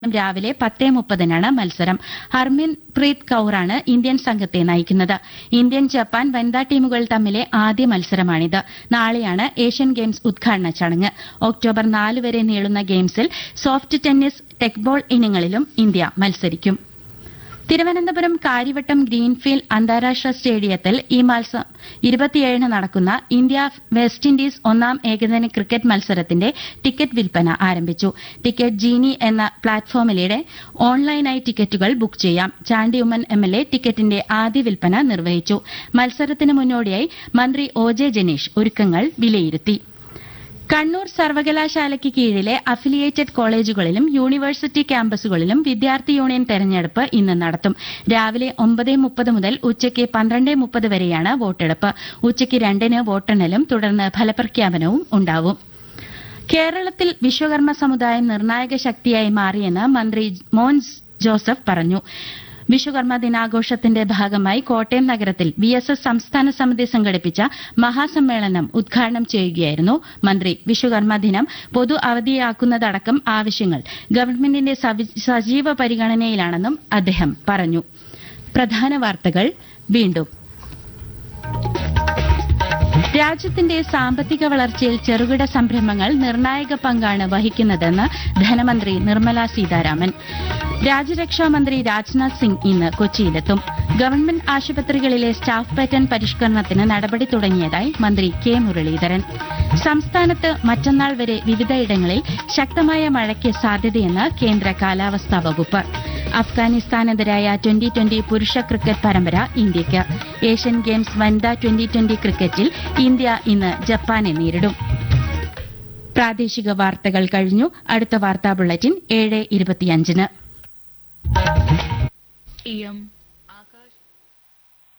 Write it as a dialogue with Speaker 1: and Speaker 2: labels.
Speaker 1: രാവിലെ പത്തേ മുപ്പതിനാണ് മത്സരം ഹർമിൻ പ്രീത് കൌറാണ് ഇന്ത്യൻ സംഘത്തെ നയിക്കുന്നത് ഇന്ത്യൻ ജപ്പാൻ വനിതാ ടീമുകൾ തമ്മിലെ ആദ്യ മത്സരമാണിത് നാളെയാണ് ഏഷ്യൻ ഗെയിംസ് ഉദ്ഘാടന ചടങ്ങ് ഒക്ടോബർ നാല് വരെ നീളുന്ന ഗെയിംസിൽ സോഫ്റ്റ് ടെന്നീസ് ടെക്ബോൾ ഇനങ്ങളിലും ഇന്ത്യ മത്സരിക്കും തിരുവനന്തപുരം കാര്യവട്ടം ഗ്രീൻഫീൽഡ് അന്താരാഷ്ട്ര സ്റ്റേഡിയത്തിൽ ഈ മാസം ഇരുപത്തിയേഴിന് നടക്കുന്ന ഇന്ത്യ വെസ്റ്റ് ഇൻഡീസ് ഒന്നാം ഏകദിന ക്രിക്കറ്റ് മത്സരത്തിന്റെ ടിക്കറ്റ് വിൽപ്പന ആരംഭിച്ചു ടിക്കറ്റ് ജീനി എന്ന പ്ലാറ്റ്ഫോമിലൂടെ ഓൺലൈനായി ടിക്കറ്റുകൾ ബുക്ക് ചെയ്യാം ചാണ്ടി ഉമ്മൻ എംഎൽഎ ടിക്കറ്റിന്റെ ആദ്യ വിൽപ്പന നിർവഹിച്ചു മത്സരത്തിന് മുന്നോടിയായി മന്ത്രി ഒ ജെ ജനീഷ് ഒരുക്കങ്ങൾ വിലയിരുത്തി കണ്ണൂർ സർവകലാശാലയ്ക്ക് കീഴിലെ അഫിലിയേറ്റഡ് കോളേജുകളിലും യൂണിവേഴ്സിറ്റി ക്യാമ്പസുകളിലും വിദ്യാർത്ഥി യൂണിയൻ തെരഞ്ഞെടുപ്പ് ഇന്ന് നടത്തും രാവിലെ ഒമ്പത് മുപ്പത് മുതൽ ഉച്ചയ്ക്ക് പന്ത്രണ്ട് മുപ്പത് വരെയാണ് വോട്ടെടുപ്പ് ഉച്ചയ്ക്ക് രണ്ടിന് വോട്ടെണ്ണലും തുടർന്ന് ഫലപ്രഖ്യാപനവും ഉണ്ടാവും കേരളത്തിൽ വിശ്വകർമ്മ സമുദായം നിർണായക ശക്തിയായി മാറിയെന്ന് മന്ത്രി മോൻ ജോസഫ് പറഞ്ഞു വിശ്വകർമ്മ ദിനാഘോഷത്തിന്റെ ഭാഗമായി കോട്ടയം നഗരത്തിൽ വി എസ് എസ് സംസ്ഥാന സമിതി സംഘടിപ്പിച്ച മഹാസമ്മേളനം ഉദ്ഘാടനം ചെയ്യുകയായിരുന്നു മന്ത്രി വിശ്വകർമ്മ ദിനം പൊതു അവധിയാക്കുന്നതടക്കം ആവശ്യങ്ങൾ ഗവൺമെന്റിന്റെ സവി- സജീവ പരിഗണനയിലാണെന്നും അദ്ദേഹം പറഞ്ഞു പ്രധാന വാർത്തകൾ വീണ്ടും രാജ്യത്തിന്റെ സാമ്പത്തിക വളർച്ചയിൽ ചെറുകിട സംരംഭങ്ങൾ നിർണായക പങ്കാണ് വഹിക്കുന്നതെന്ന് ധനമന്ത്രി നിർമ്മല സീതാരാമൻ രാജ്യരക്ഷാ മന്ത്രി രാജ്നാഥ് സിംഗ് ഇന്ന് കൊച്ചിയിലെത്തും ഗവൺമെന്റ് ആശുപത്രികളിലെ സ്റ്റാഫ് പാറ്റേൺ പരിഷ്കരണത്തിന് നടപടി തുടങ്ങിയതായി മന്ത്രി കെ മുരളീധരൻ സംസ്ഥാനത്ത് മറ്റന്നാൾ വരെ വിവിധയിടങ്ങളിൽ ശക്തമായ മഴയ്ക്ക് സാധ്യതയെന്ന് കേന്ദ്ര കാലാവസ്ഥാ വകുപ്പ് അഫ്ഗാനിസ്ഥാനെതിരായ ട്വന്റി ട്വന്റി പുരുഷ ക്രിക്കറ്റ് പരമ്പര ഇന്ത്യയ്ക്ക് ഏഷ്യൻ ഗെയിംസ് വനിതാ ട്വന്റി ട്വന്റി ക്രിക്കറ്റിൽ ഇന്ത്യ ഇന്ന് ജപ്പാനെ നേരിടും പ്രാദേശിക വാർത്തകൾ കഴിഞ്ഞു അടുത്ത വാർത്താ ബുള്ളറ്റിൻ ഏഴ് ഇരുപത്തിയഞ്ചിന്
Speaker 2: इयम्